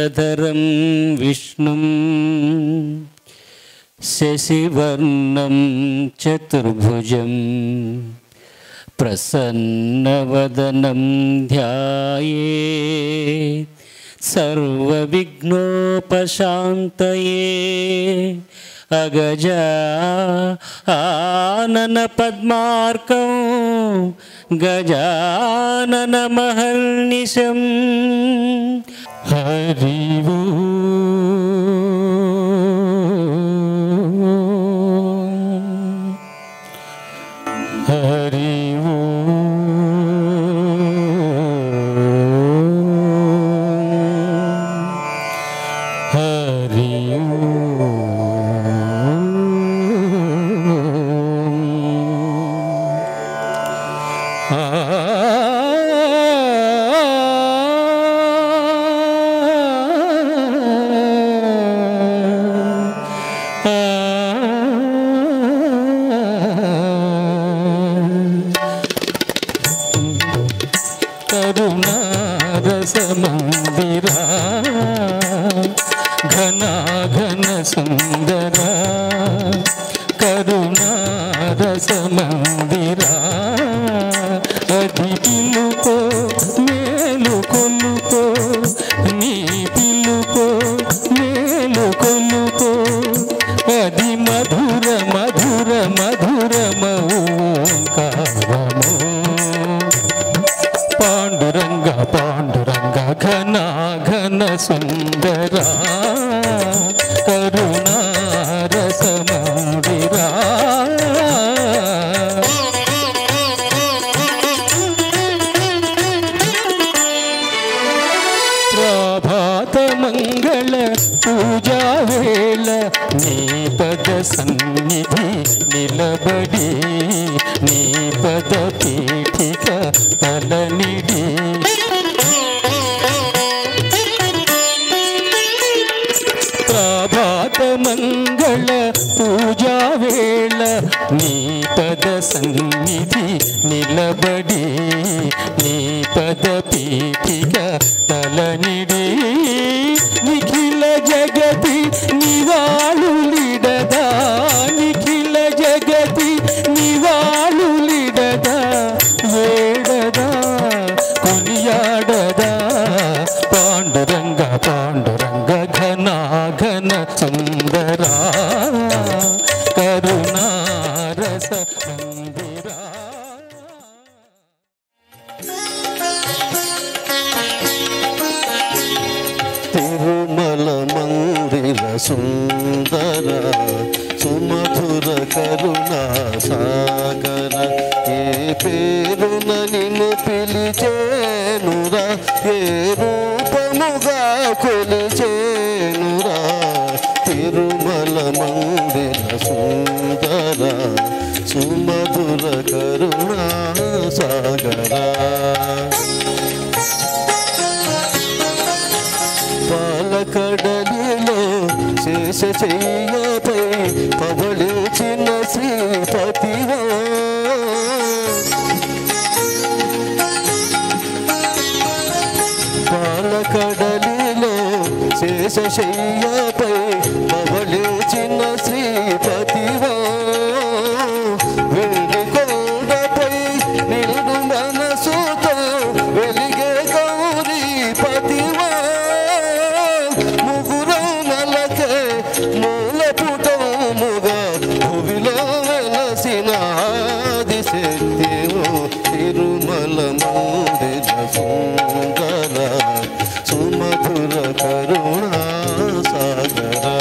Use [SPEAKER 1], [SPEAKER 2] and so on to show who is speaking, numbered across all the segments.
[SPEAKER 1] శశివర్ణం విష్ణుం శశివర్ణం చతుర్భుజం ప్రసన్నవదనం ధ్యాయే సర్వవిఘ్నోపశాంతయే అగజా ఆనన పద్మార్కం గజానన మహర్నిశం హరి హరి హరి కరుణారసమందిరా ఘన ఘన సుందర కరుణారసమందిరా అది పిలుపో మేలు కొలుపో నీ పిలుపో మేలు కొలుపో అది మధుర మధుర మధురమౌ ఓంకారము పాండురంగ పాండురంగ ఘన ఘన సుందర కరుణారసమందిరా ప్రభాత మంగళ పూజా వేళ నీ పద సన్నిధి నిలబడి నీ పద పీఠిక తలనిడి ప్రభాత మంగళ పూజా వేళ నీ పద సన్నిధి నిలబడి నీ పద పీఠిక తలనిడి నిఖిల జగతి నివాళులిడదా నిఖిల జగతి నివాళులిడదా వేడదా కొనియాడదా పాండురంగ పాండురంగ ఘన ఘన సుందరా కరుణారస మందిరా
[SPEAKER 2] తిరుమల మందిర సుందర సుమధుర కరుణ సాగర ఏ పేరున నిన్ను పిలిచేనురా ఏ రూపముగా కొలిచేనురా తిరుమల మందిర సుందర సుమధుర కరుణ సాగరా పాలకడలిలో శేష చెయ్యపై పవళించిన శ్రీపతివా పాలకడలిలో శేష శయ్యపై పవళించిన శ్రీపతివా వెండి కొండపై నిలుడు మనసుతో వెలిగే గౌరీ పతివా ముగురం నలకే మూల పుటముగా భువిలో వెలసిన ఆదిశక్తివు తిరుమల మందిర సుందర సుమధుర కరుణా సాగరా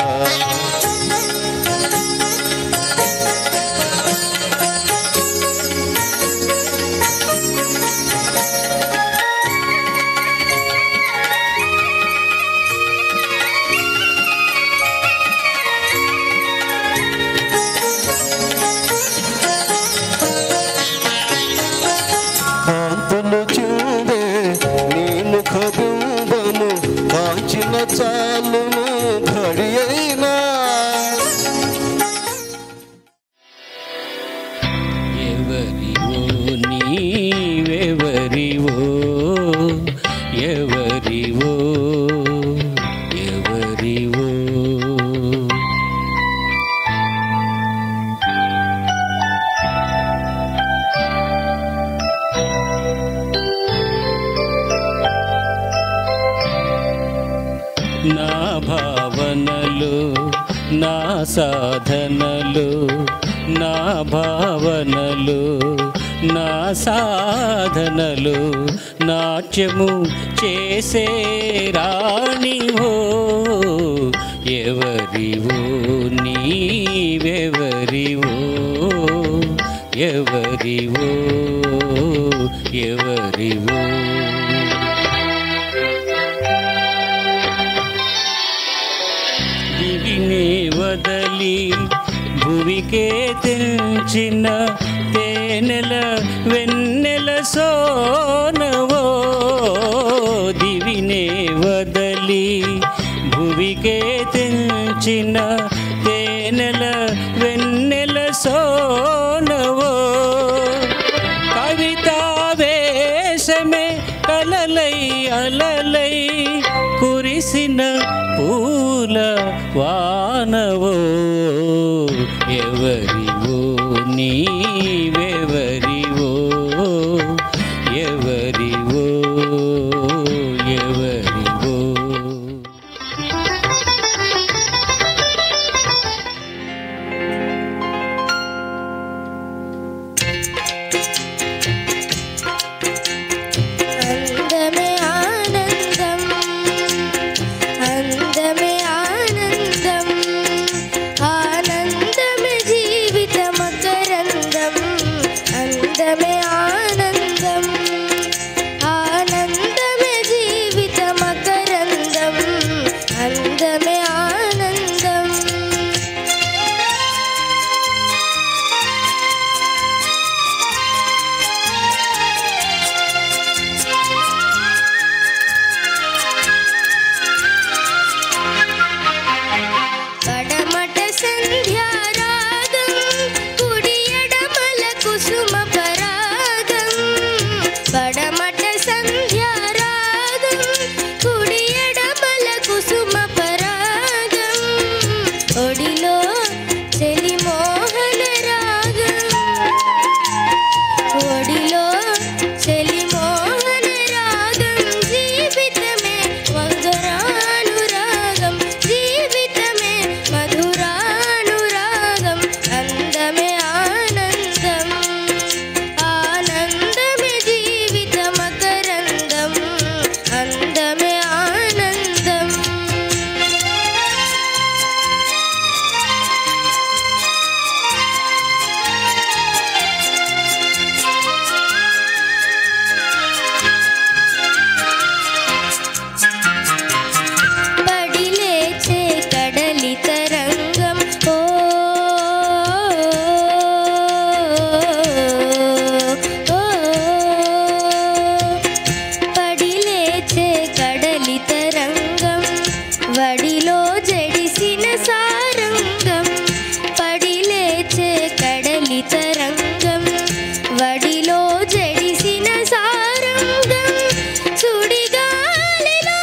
[SPEAKER 1] సాధనలు నా భావనలు నా సాధనలు నాట్యము చేసే రాణివో ఎవరివో నీవెవరివో ఎవరివో ఎవరివో దివినే వదలి భువికే తెంచిన తేనెల వెన్నెల సోనవో దివినే వదలి భువికే తెంచిన తేనెల వెన్నెల సోనవో కవితావేశమే కలలై అలలై కురిసిన పూల వానవో ఎవరివో నీవెవరివో ఎవరివో ఎవరివో
[SPEAKER 3] అందమే ఆనందం అందమే ఆనందం ఆనందమే జీవిత మకరందం అందమే ఆనందం ఆనందమే జీవిత మకరందం అందమే ఆనందం పడమట సంధ్యారాగం కుడి ఎడమల కుసుమ పరాగం పడమట సంధ్యారాగం కుడి ఎడమల కుసుమ పరాగం ఒడిలో చెలి మోహన రాగం ఒడిలో చెలి మోహన రాగం జీవితమే మధురానురాగం జీవితమే మధురానురాగం అందమే ఆనందం ఆనందమే జీవిత మకరందం అందమే ఆనందం పడి లేచే కడలి తరంగం ఓ ఓ, పడి లేచే కడలి తరంగం వడిలో జడిసిన సారంగం పడి లేచే కడలి తరంగం వడిలో జడిసిన సారంగం సుడిగాలిలో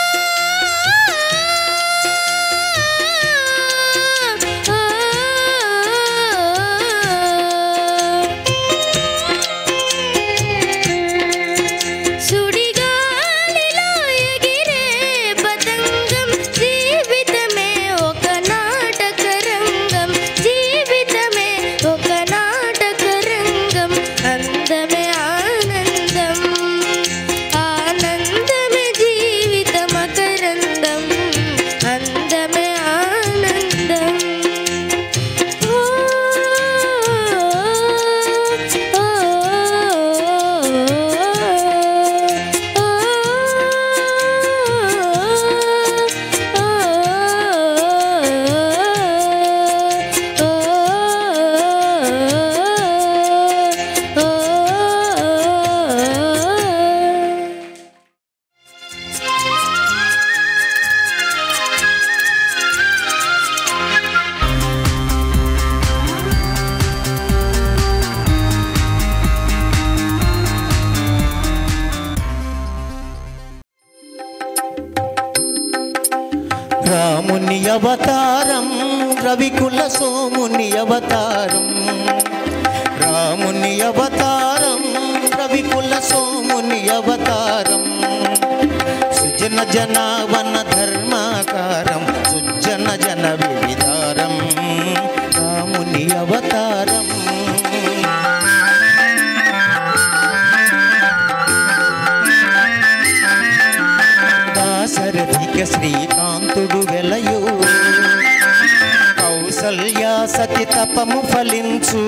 [SPEAKER 3] సుడిగాలిలో ఎగిరే పతంగం జీవితమే ఒక నాటక రంగం జీవితమే ఒక నాటక రంగం అందమే ఆనందం ఆనందమే జీవిత మకరందం అందమే ఆనందం ఓ ఓ
[SPEAKER 4] రాముని అవతారం రవికుల సోముని అవతారం రాముని అవతారం రవికుల సోముని అవతారం సుజన జనావన ధర్మాకారం సుజన జన వివిధారం అవతారం దాశరథిక శ్రీకాంతుడు వెలయు కౌసల్య సతి తపము ఫలించు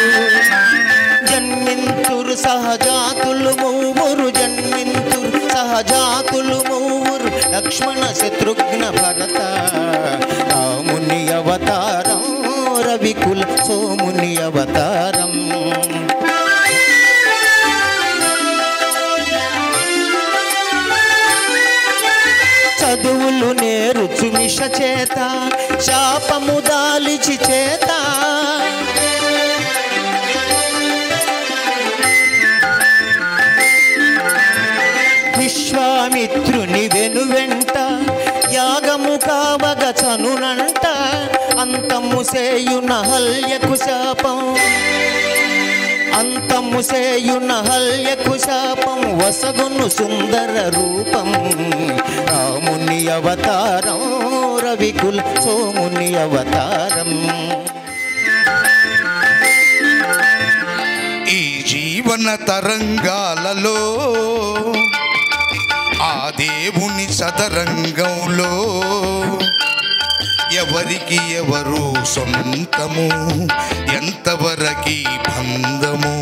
[SPEAKER 4] జన్మింతురు సహజాతులు మూవురు జన్మింతురు సహజాతులు మూవురు లక్ష్మణ శత్రుఘ్న భరత రాముని అవతారం రవికుల సోముని అవతారం చదువులు నేరుచు మిష చేత శాపము దాలిచి చేత విశ్వామిత్రుని వెనువెంట యాగము కావగ చనునంట అంతము సేయున హల్యకు శాపం అంతము సేయున హల్యకు శాపం వసగును సుందర రూపం రాముని అవతారం రవికుల సోముని అవతారం
[SPEAKER 5] ఈ జీవన తరంగాలలో ఆ దేవుని సదరంగంలో ఎవరికి ఎవరు సొంతము ఎంతవరకి బంధము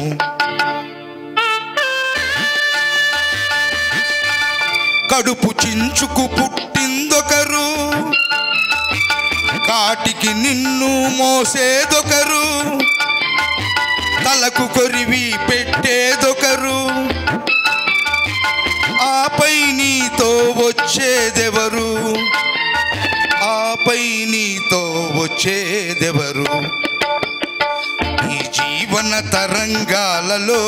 [SPEAKER 5] కడుపు చించుకు పుట్టిందొకరు కాటికి నిన్ను మోసేదొకరు తలకు కొరివి పెట్టేదొకరు ఆపై నీతో వచ్చేదెవరు ఆపై నీతో వచ్చేదెవరు ఈ జీవన తరంగాలలో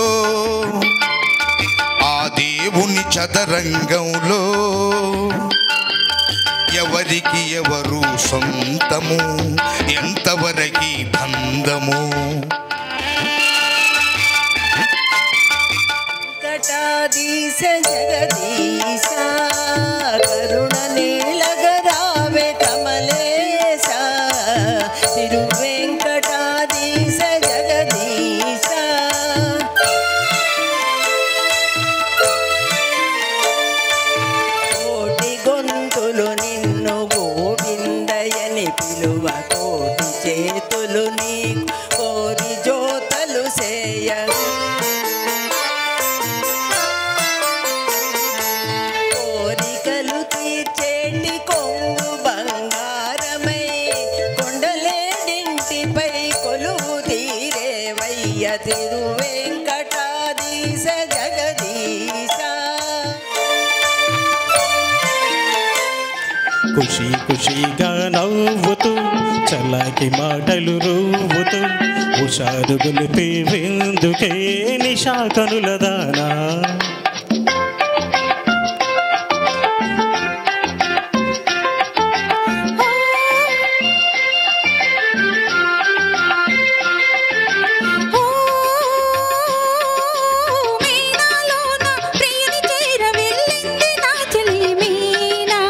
[SPEAKER 5] ఆ దేవుని చదరంగంలో ఎవరికి ఎవరు సొంతము ఎంతవరకి బంధము
[SPEAKER 6] వెంకటాదీశ జగదీశ కరుణ నీలగరావే కమలేశ తిరువెంకటాదీశ జగదీశ కోటి గొంతులు నిన్ను గోవిందయని పిలువ కోటి చేతులు నీ కోరి జోతలు సేయ కోరికలు తీర్చేటి కొంగు బంగారమై కొండలేడింటిపై కొలువు తీరేవయ్య తిరువెంకటాదీశ జగదీశ
[SPEAKER 1] ఖుషి ఖుషిగా నవ్వుతూ చల్లకి మాటలు రువ్వుతూ హుషారు గొలిపి విందుకే నిశా కనుల దానా
[SPEAKER 3] ఓ మీనాలోన ప్రియుని చేర వెళ్ళింది నా చెలి మీనా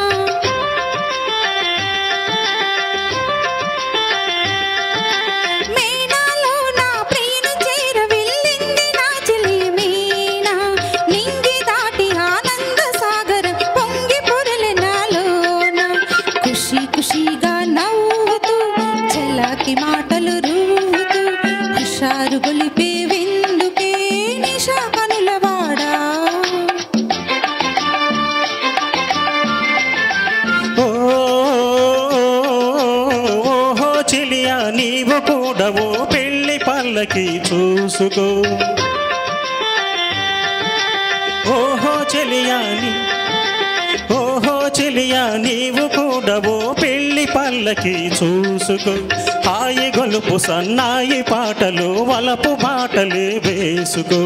[SPEAKER 3] మీనాలోన ప్రియుని చేర వెళ్ళింది నా చెలి మీనా నింగి దాటి ఆనంద సాగరం పొంగి పొరలే నాలోన ఖుషి ఖుషిగా నవ్వుతూ చలాకి మాటలు రూవుతూ హుషారు గొలిపే విందుకే నిషా కనులవాడా
[SPEAKER 1] ఓ ఓహో చెలియా నీవు కూడా ఓ పెళ్లి పల్లకి చూసుకో ఓహో చెలియా నీ ఓహో చెలియా నీవు కూడా ఓ పెళ్లి పల్లకి చూసుకో హాయి గొలుపు సన్నాయి పాటలు వలపు పాటలే వేసుకో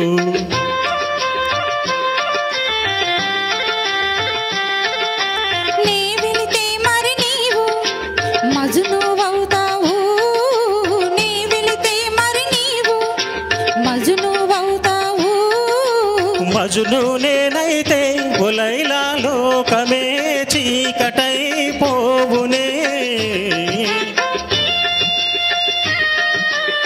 [SPEAKER 3] నీ వెళితే మరి నీవు మజును అవుతావు నీ వెళితే మరి నీవు మజును అవుతావు
[SPEAKER 1] మజును నేనైతే ఒలైలా లోకమే చీకటై పోవునే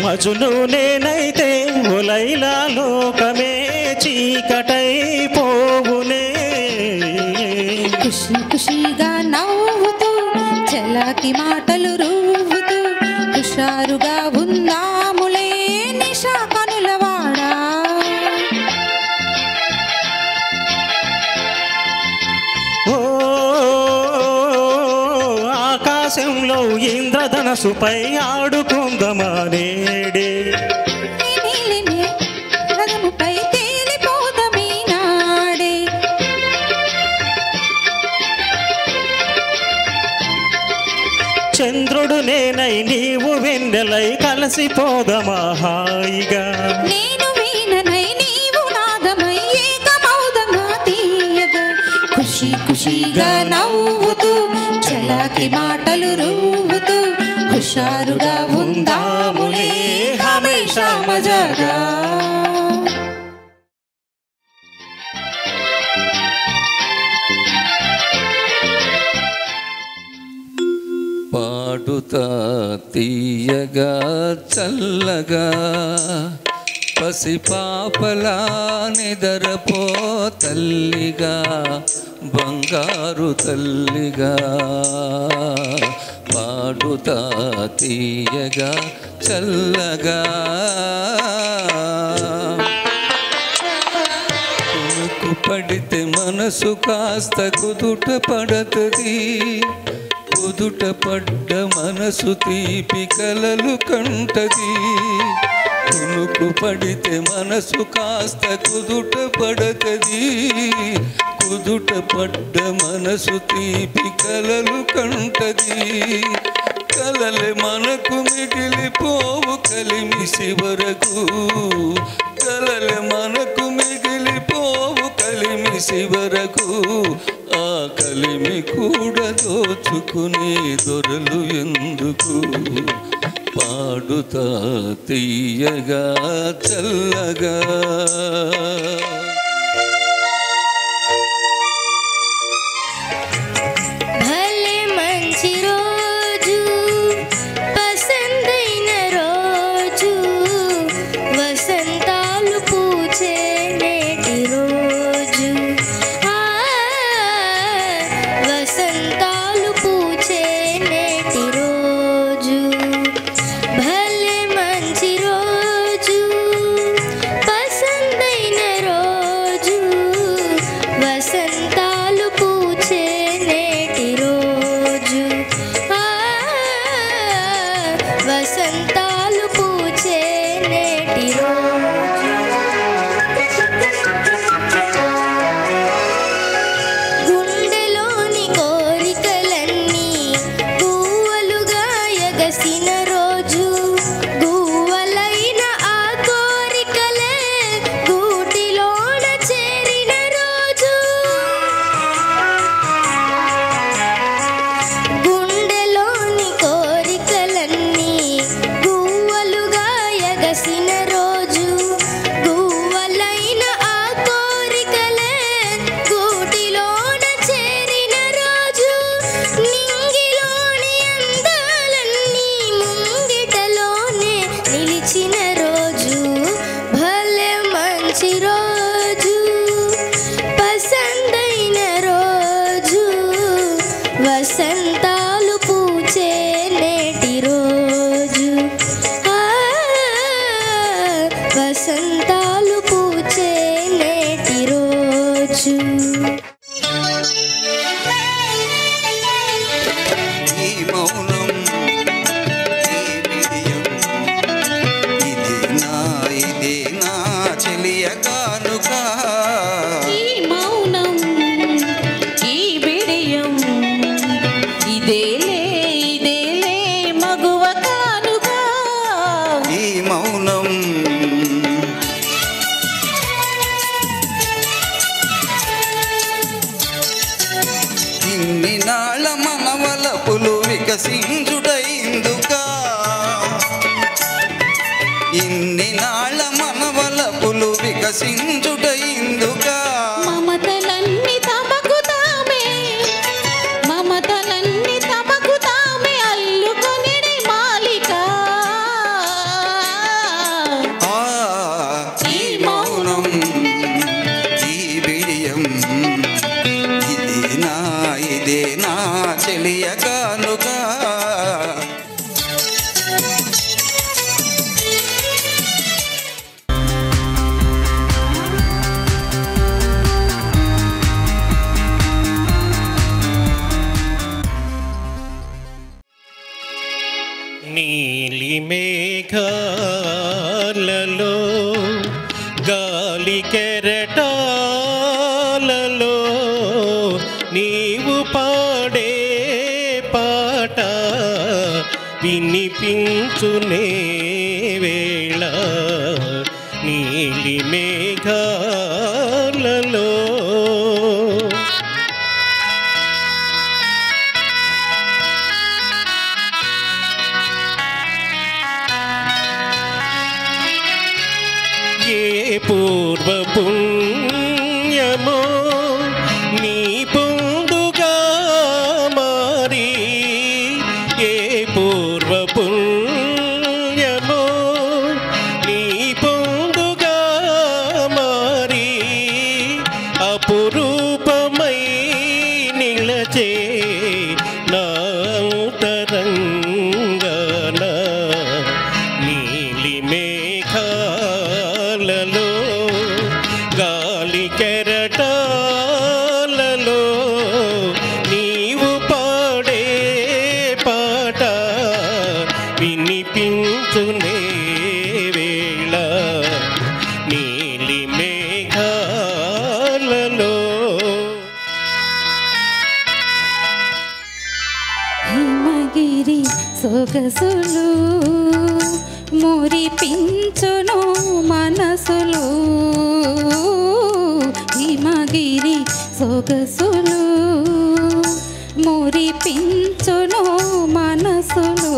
[SPEAKER 1] మజును నేనైతే ఒలైలా లోకమే చీకటై పోవునే
[SPEAKER 3] ఖుషి ఖుషిగా నవ్వుతూ చలాకి మాటలు రువ్వుతూ హుషారుగా ఉందాములే నిషా కనులవాడా
[SPEAKER 1] ఓ ఆకాశంలో ఇంద్రధనసుపై ఆడుకుందమా నేడే
[SPEAKER 3] నీలిమే రథముపై తేలిపోదమీ నాడే
[SPEAKER 1] చంద్రుడు నేనై నీవు వెన్నెలై కలిసిపోదమా హాయిగా
[SPEAKER 3] నేను వీణనై నీవు నాదమై ఏకమౌదమా తీయగా ఖుషి ఖుషిగా నవ్వుతూ చలాకి మాటలు రువ్వుతూ హుషారుగా ఉందాములే హమేషా మజాగా
[SPEAKER 7] పాడుతా తీయగా చల్లగా పసిపాపలా నిదరపో తల్లిగా బంగారు తల్లిగా పాడుతా తీయగా చల్లగా కునుకు పడితే మనసు కాస్త కుదుట పడతది కుదుట పడ్డ మనసు తీపి కలలు కంటది కునుకు పడితే మనసు కాస్త కుదుట పడతది కుదుట పడ్డ మనసు తీపి కలలు కంటది కలలే మనకు మిగిలిపోవు కలిమిసి వరకు కలలే మనకు మిగిలిపోవు కలిమిసి వరకు ఆ కలిమి కూడా దోచుకునే దొరలు ఎందుకు పాడుతా తీయగా చల్లగా
[SPEAKER 8] భలే మంచి రోజు పసందైన రోజు వసంతాలు పూచే నేటి రోజు ఆ వసంతాలు పూచే నేటి రోజు భలే మంచి రోజు పసందైన రోజు వసంతాలు పూచే నేటి రోజు ఆ వసంతాలు పూచే నేటి రోజు గుండెలోని కోరికలన్నీ గువ్వలుగా ఎగసిన రోజు గువ్వలైన ఆ కోరికలే గూటిలోన చేరిన రోజు గుండెలోని కోరికలన్నీ గువ్వలుగా ఎగసిన రోజు గువ్వలైన ఆ కోరికలే గూటిలోన చేరిన రోజు నింగిలోని అందాలన్నీ ముంగిటలోనే నిలిచిన రోజు భలే మంచి రోజు పసందైన రోజు వసంతాలు పూచే నేటి రోజు ఆ వసంతాలు పూచే నేటి రోజు
[SPEAKER 9] ఈ మౌనం ఈ విడియం ఇదే నా ఇదే నా చెలియ కానుక
[SPEAKER 3] ఈ మౌనం ఈ బిడియం ఇదేలే ఇదేలే మగువ కానుగా
[SPEAKER 9] ఈ మౌనం ఇన్ని నాళ్ళ మనవలపులు వికసించుటైందుకా ఇన్ని నాళ్ళ మనవలపులు వికసించుటైందుకా
[SPEAKER 3] మమతలన్నీ తమకు తామే మమతలన్నీ తమకు తామే అల్లుకొనిడి మాలిక
[SPEAKER 1] నీలి మేఘాలలో గాలి కెరటాలలో నీవు పాడే పాట వినిపించునే వేళ నీలి మేఘాలలో ఏ పూర్వ పుణ్యమో నీ పొందుగా మారి ఏ పూర్వ పుణ్యమో నీ పొందుగా మారి అపురూపమై నిలచే నా అంతరంగన నీలి మేఘాలలో గాలి కెరటాలలో నీవు పాడే పాట వినిపించునే వేళ నీలి మేఘాలలో
[SPEAKER 3] హిమగిరి సొగసులు మురిపించును మనసులు హిమగిరి సొగసులు మురిపించును మనసులు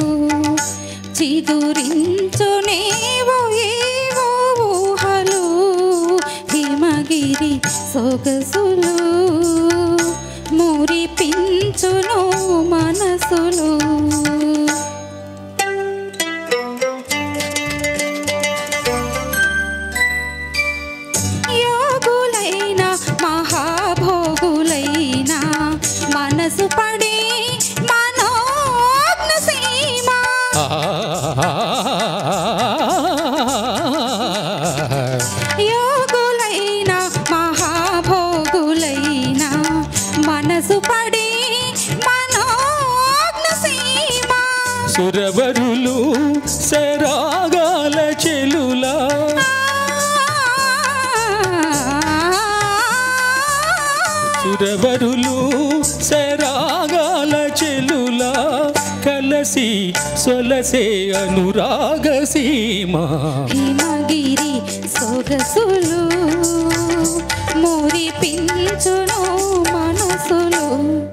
[SPEAKER 3] చిగురించునేవో ఏవో ఊహలు హిమగిరి సొగసులు మురిపించును మనసులు యోగులైన మహాభోగులైన మనసు పడి మనోజ్ఞ సీమ యోగులైన మహాభోగులైన మనసు పడి మనోజ్ఞ సీమ
[SPEAKER 1] సురవరులు సరాగాల చెలులా సురవరులు సరాగాల చెలులా కలసి సొలసే అనురాగ సీమా
[SPEAKER 3] హిమగిరి సొగసులు మురిపించును మనసులు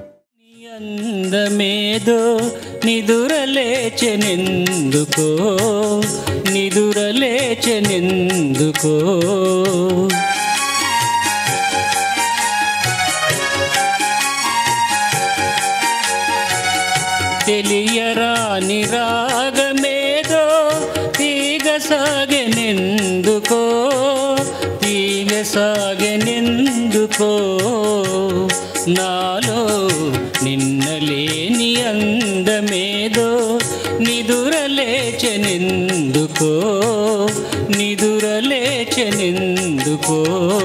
[SPEAKER 1] అందమేదో నిదురలేచెనెందుకో నిదురలేచెనెందుకో తెలియరాని రాగమేదో తీగ సాగెనెందుకో తీగ సాగెనెందుకో నాలో నిన్నలేని అందమేదో నిదురలేచెనెందుకో నిదురలేచెనెందుకో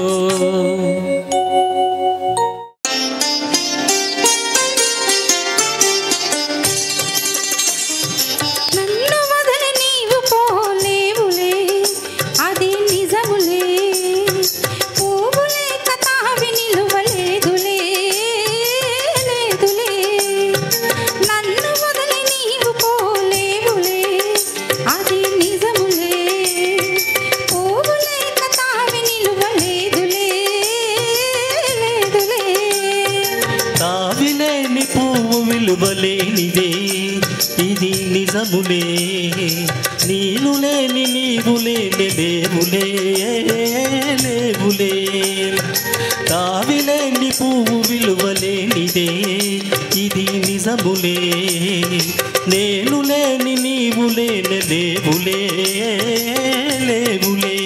[SPEAKER 3] నన్ను వదలి నీవు పోలేవులే అది నిజములే పువ్వులే కథావి నిలువలేదులే లేదులే నన్ను వదలి నీవు పోలేవులే అది నిజములే పువ్వులే కథావి నిలువలేదులే లేదులే
[SPEAKER 1] తావిలేని పువ్వు విలువలేనిదే ఇది నిజములే నీలు లేని నీవు లేని లేవులే లేవులే తావిలేని పువ్వు విలువలేనిదే ఇది నిజములే నేను లేని నీవు లేని లేవులే లేవులే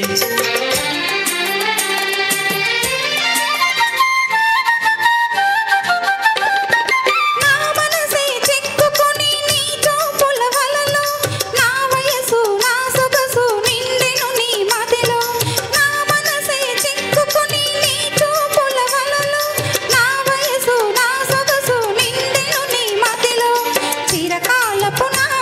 [SPEAKER 3] నా మనసే చిక్కుకొని నీ చూపుల వలలో నా వయసు నా సొగసు నిండెను నీ మదిలో నా మనసే చిక్కుకొని నీ చూపుల వలలో నా వయసు నా సొగసు నిండెను నీ మదిలో చిరకాలపు నా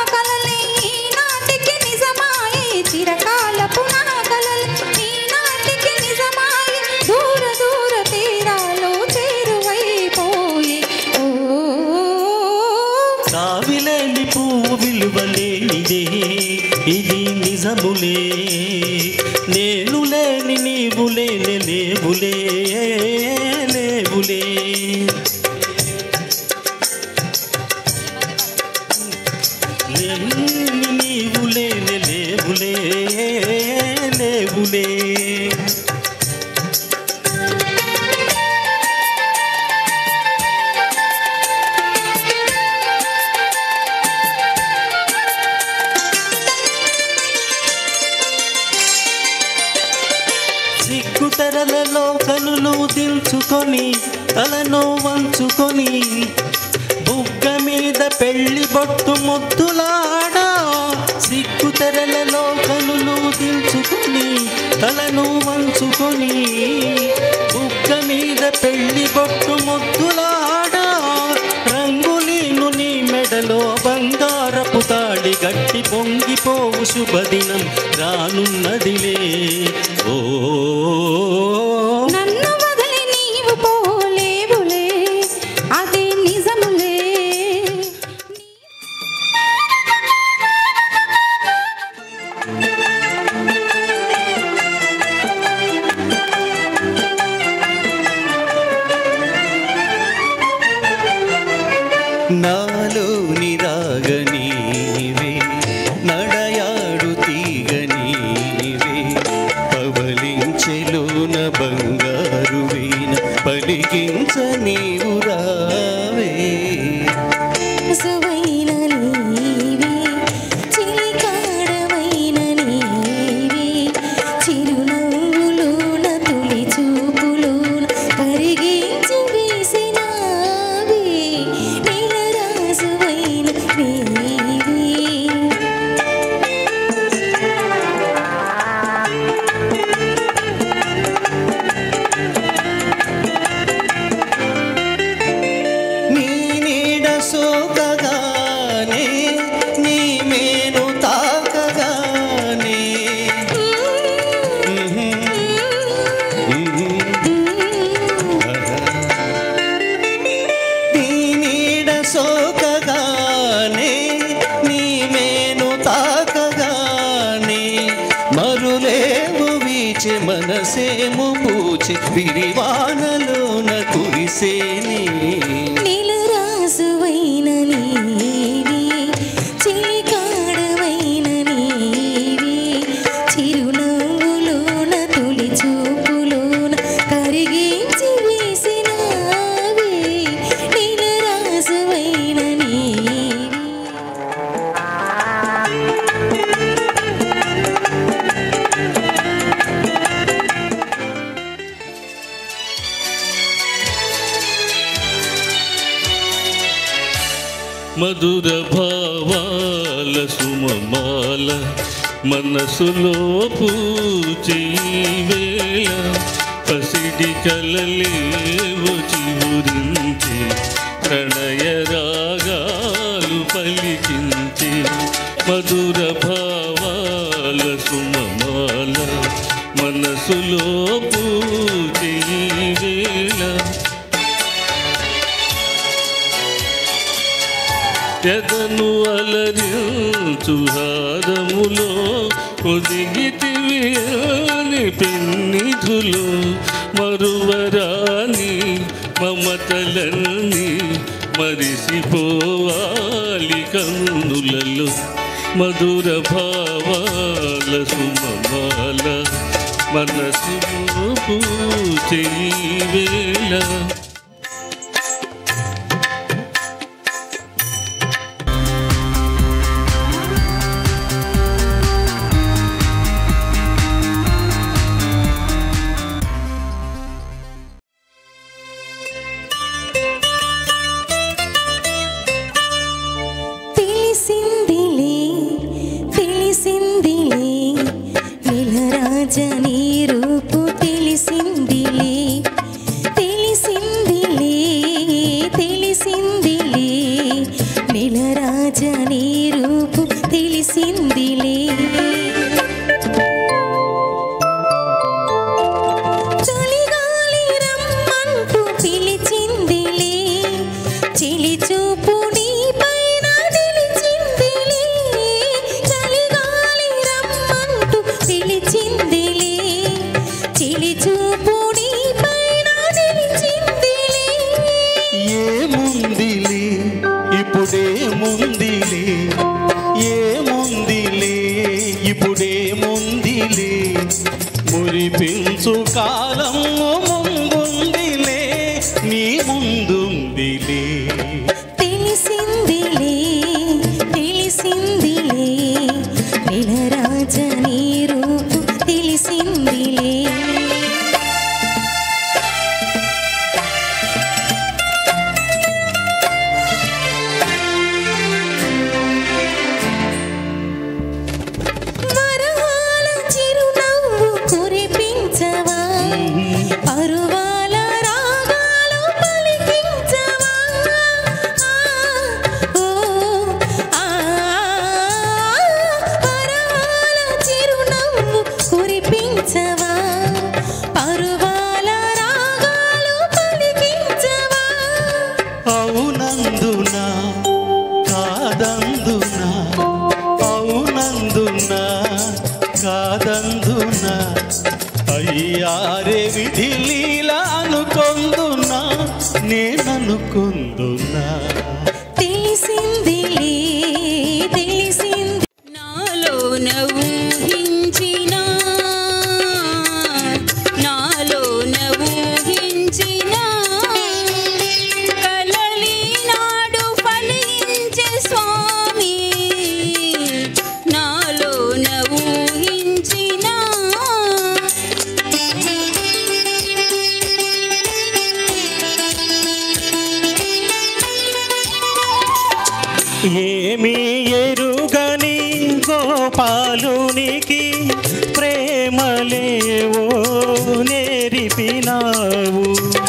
[SPEAKER 1] మల్లె పువ్వు విలువలేనిదే ఇది నిజములే నేను లేని నీవు లేని లేవులే లేవులే లేని నీవు లేని లేవులే లేవులే సిగ్గుటెరలలో కనులు దిల్చుకొని తలను వంచుకొని బుగ్గ మీద పెళ్లి బొట్టు ముద్దులాడా సిగ్గుటెరలలో కనులు దిల్చుకొని తలను వంచుకొని బుగ్గ మీద పెళ్లి బొట్టు ముద్దులాడా రంగులీను నీ మెడలో బంగారపు తాడి గట్టి పొంగిపోవు శుభదినం రానున్నదిలే ఓ
[SPEAKER 3] నన్ను వదిలి నీవు పోలేవులే అదే నిజములే
[SPEAKER 4] నాలోని రాగనీవే నడయాడు తీగ నీవే పవలించెలోన బంగారు వీణ పలికించ నీవు రావే
[SPEAKER 8] సువైన నీవే చిలికాడవైన నీవే చిరునవ్వులోన తొలి చూపులోన కరిగించి వేసినావే నీలరాజువైన నీవే
[SPEAKER 4] నీ నీడ సోకగానే నీ మేను తాకగానే నీ నీడ సోకగానే నీ మేను తాకగానే మరులేవు వీచె మనసేము పూచె విరివానలోన కురిసేనే
[SPEAKER 8] నీలరాజువైన నీవే చిలికాడవైన నీవే చిరునవ్వులోన తొలి చూపులోన కరిగించి వేసినావే నీలరాజువైన నీవే
[SPEAKER 7] మధుర భావాల సుమమాల మనసులో పూచి వేళ పసిడి కలలేవు చివురించి ప్రణయ రాగాలు పలికించి మధుర భావాల సుమమాల మనసులో పూచి వేళ ఎదను అలరించు హారములో ఒదిగితివి అని పెన్నిధులు మరువరాని మమతలన్నీ మరిసిపోవాలి కన్నులలో మధుర భావాల సుమమాల మనసు పూచే వేళ
[SPEAKER 8] తెలిసిందిలే తెలిసిందిలే నెలరాజ నీ రూపు తెలిసిందిలే తెలిసిందిలే తెలిసిందిలే నెలరాజ నీ రూపు తెలిసిందిలే చలిగాలి రమ్మంటూ పిలిచిందిలే చిలి చూపు నీ పైన నిలిచిందిలే
[SPEAKER 1] ఇప్పుడే ముందిలే మురిపించు కాలం ముందుందిలే నీ ముందుందిలే
[SPEAKER 8] తెలిసిందిలే తెలిసిందిలే నెలరాజ నీ రూపు తెలిసిందిలే వరహాల చిరునవ్వు కురిపించవా పరువాల రాగాలు పలికించవా ఆ, ఓ, ఆ, వరహాల చిరునవ్వు కురిపించవా పరువాల రాగాలు పలికించవా
[SPEAKER 1] అవునందున కాదందున అవునందున కాదందున అయ్యారే విధి లీల అనుకొందునా నేననుకొందునా
[SPEAKER 8] తెలిసిందిలే తెలిసింది
[SPEAKER 3] నాలోన ఊహించిన నాలోన ఊహించిన కలలి నాడు ఫలించే స్వామి నాలోన ఊహించిన
[SPEAKER 1] ఏమి ఎరుగని గోపాలునికి ప్రేమలేవో నేరిపినావు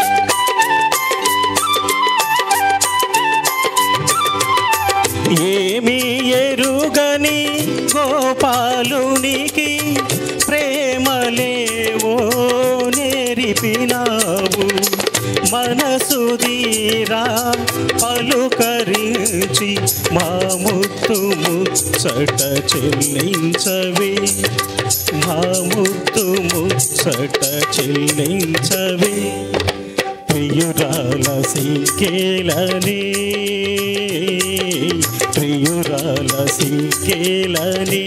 [SPEAKER 1] ఏమి ఎరుగని గోపాలునికి ప్రేమలేవో నేరిపినావు మనసు తీరా పలుకరించి మా ముత్తు ముచ్చట చెల్లించవే మా ముత్తు ముచ్చట చెల్లించవే ప్రియురాల సింకేలని ప్రియురాల సింకేలని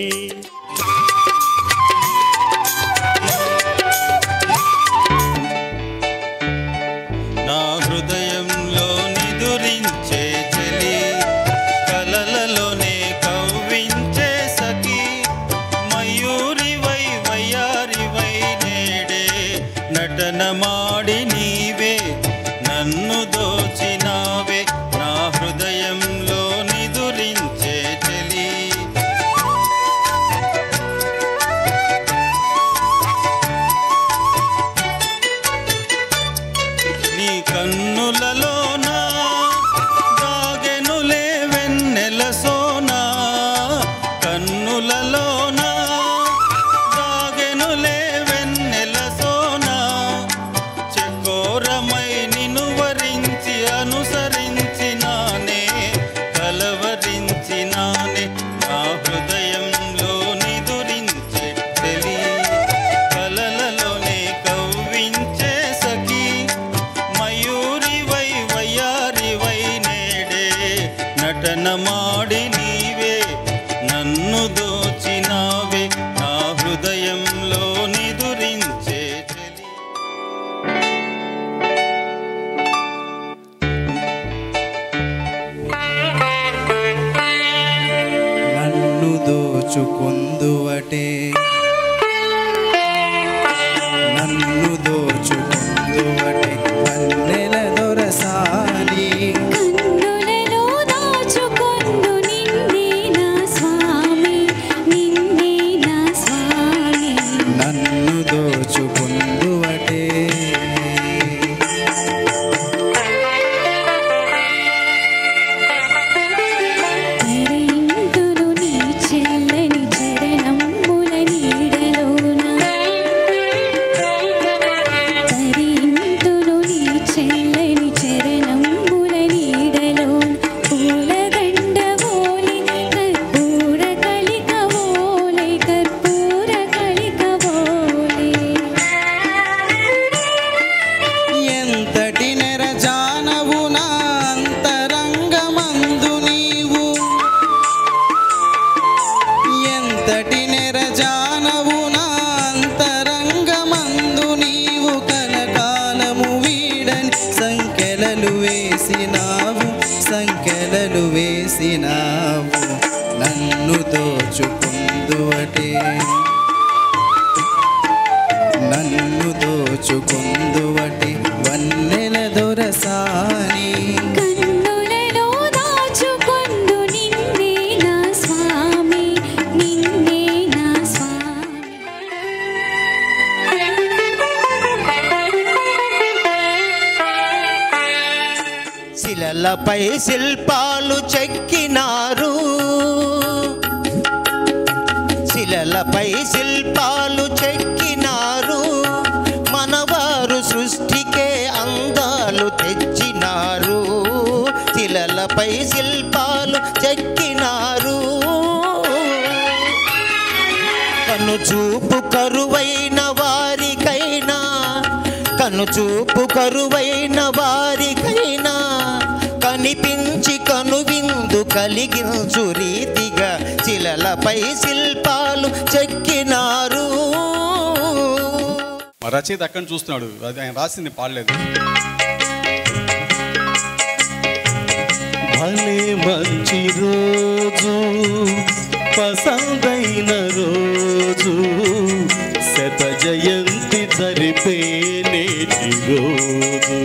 [SPEAKER 9] నా హృదయంలో నిదురించే చెలి కలలలోనే కవ్వించే సఖి మయూరివై వయ్యారివై నేడే నటన మాడి నీవే నన్ను దోచినావే నా హృదయంలో నిదురించే చెలి నీ కన్నులలోన దాగెనులే వెన్నెల సోనా కన్నులలోన దాగెనులే వెన్నెల సోనా చెకోరమై నిన్ను వరించి అనుసరించినానే కలవరించినానే నా హృదయంలో నిదురించే తెలి కలలలోనే కవ్వించే సఖి మయూరివై వయ్యారివై నేడే నటన మాడి నీవే నన్ను దోచినావే నా హృదయంలో నిదురించే చెలి
[SPEAKER 4] నన్ను దోచుకుందువటే నన్ను దోచుకుందువటే కన్నెల దొరసాని
[SPEAKER 3] కన్నులలో దాచుకొందు నిన్నే నా స్వామి నిన్నే నా స్వామి
[SPEAKER 4] నన్ను దోచుకుందువటే
[SPEAKER 3] తరింతును నీ చెల్లని చరణంబుల నీడలోన
[SPEAKER 9] చేసినావు సంఖ్యలను వేసినావు నన్ను దోచుకుందువటే నన్ను దోచుకుందువటి వన్నెల దొరసాని
[SPEAKER 3] కన్నులలో దాచుకొందు నిన్నే నా స్వామి నిన్నే నా
[SPEAKER 4] శిలలపై శిల్పాలు చెక్కినారు శిలలపై శిల్పాలు చెక్కినారు మనవారు సృష్టికే అందాలు తెచ్చినారు శిలలపై శిల్పాలు చెక్కినారు కను చూపు కరువైన వారికైనా కను చూపు కరువైన వారికైనా కనిపించి కనువిందు కలిగించు రీతిగా శిలలపై శిల్పాలు చెక్కినారు
[SPEAKER 10] మా రచయిత అక్కడ చూస్తున్నాడు అది ఆయన రాసింది పాడలేదు
[SPEAKER 1] భలే మంచి రోజు పసందైన రోజు శత జయంతి జరిపే నేటి రోజు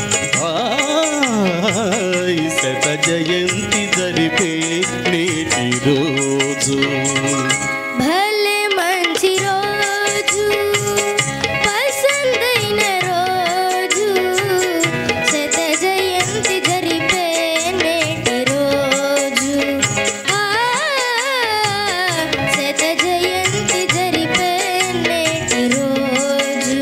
[SPEAKER 1] ఆయ్ శత జయంతి జరిపే నేటి రోజు
[SPEAKER 8] భలే మంచి రోజు పసందైన రోజు శత జయంతి జరిపే నేటి రోజు ఆ శత జయంతి జరిపే నేటి రోజు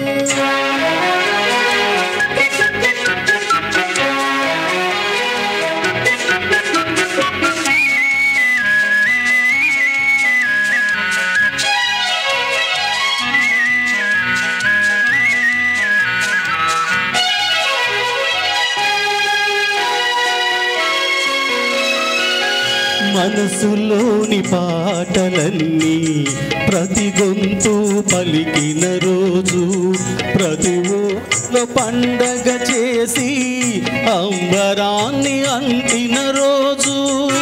[SPEAKER 1] మనసులోని పాటలన్నీ ప్రతి గొంతు పలికిన రోజు ప్రతి ఊళ్ళో పండగ చేసి అంబరాన్ని అంటిన రోజు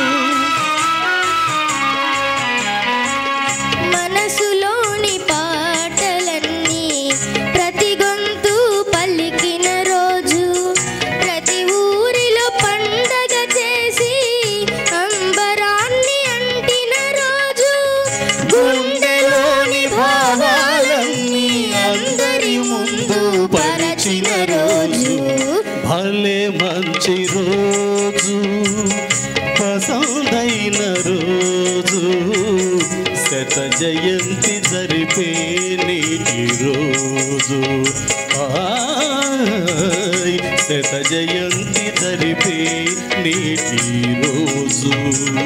[SPEAKER 8] మనసులోని పాటలన్నీ ప్రతి గొంతు పలికిన రోజు ప్రతి ఊరిలో పండగ చేసి అంబరాన్ని అంటిన రోజు గుండెలోని భావాలన్నీ అందరి ముందు పరచిన రోజు
[SPEAKER 1] భలే మంచి రోజు పసందైన రోజు శత జయంతి జరిపే నేటి రోజు ఆయ్ శత జయంతి జరిపే నేటి రోజు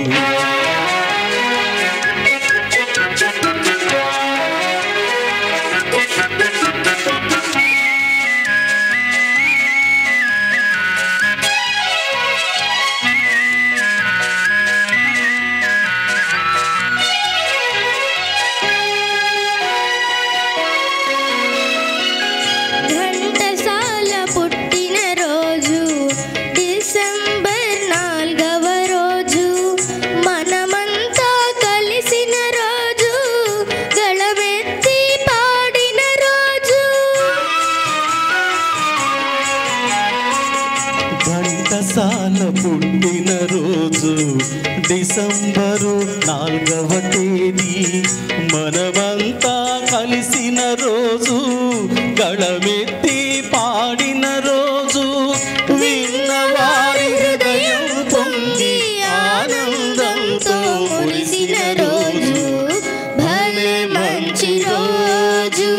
[SPEAKER 8] ఘంటసాల పుట్టిన రోజు డిసెంబర్ నాలుగవ రోజు మనమంతా కలిసిన రోజు గళమెత్తి పాడిన రోజు
[SPEAKER 1] ఘంటసాల పుట్టిన రోజు డిసెంబరు నాలుగవ తేదీ మనమంతా కలిసిన రోజు గళమెత్తి పాడిన రోజు విన్నవారి హృదయం పొంగి ఆనందంతో మురిసిన రోజు
[SPEAKER 8] భలే మంచి రోజు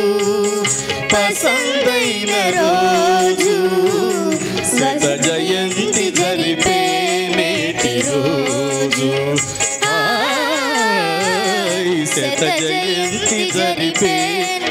[SPEAKER 8] పసందైన రోజు
[SPEAKER 1] శత జయంతి జరిపే నేటి రోజు ఆయ్ శత జయంతి జరిపే